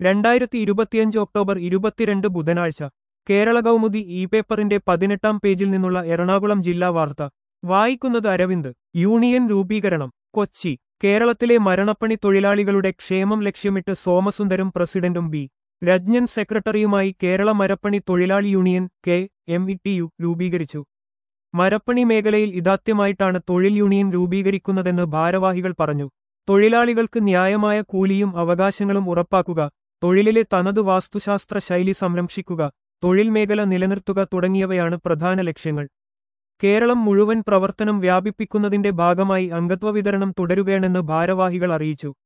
രണ്ടായിരത്തി ഇരുപത്തിയഞ്ച് ഒക്ടോബർ ഇരുപത്തിരണ്ട് ബുധനാഴ്ച കേരള കൗമുദി ഇ പേപ്പറിന്റെ പതിനെട്ടാം പേജിൽ നിന്നുള്ള എറണാകുളം ജില്ലാ വാർത്ത വായിക്കുന്നത് അരവിന്ദ് യൂണിയൻ രൂപീകരണം കൊച്ചി കേരളത്തിലെ മരണപ്പണി തൊഴിലാളികളുടെ ക്ഷേമം ലക്ഷ്യമിട്ട് സോമസുന്ദരം പ്രസിഡന്റും ബി രജ്ഞൻ സെക്രട്ടറിയുമായി കേരള മരപ്പണി തൊഴിലാളി union K M E T U രൂപീകരിച്ചു മരപ്പണി മേഖലയിൽ ഇതാദ്യമായിട്ടാണ് തൊഴിൽ യൂണിയൻ രൂപീകരിക്കുന്നതെന്ന് ഭാരവാഹികൾ പറഞ്ഞു തൊഴിലാളികൾക്ക് ന്യായമായ കൂലിയും അവകാശങ്ങളും ഉറപ്പാക്കുക തൊഴിലിലെ തനതു വാസ്തുശാസ്ത്ര ശൈലി സംരക്ഷിക്കുക തൊഴിൽ മേഖല നിലനിർത്തുക തുടങ്ങിയവയാണ് പ്രധാന ലക്ഷ്യങ്ങൾ കേരളം മുഴുവൻ പ്രവർത്തനം വ്യാപിപ്പിക്കുന്നതിന്റെ ഭാഗമായി അംഗത്വ വിതരണം തുടരുകയാണെന്ന് ഭാരവാഹികൾ അറിയിച്ചു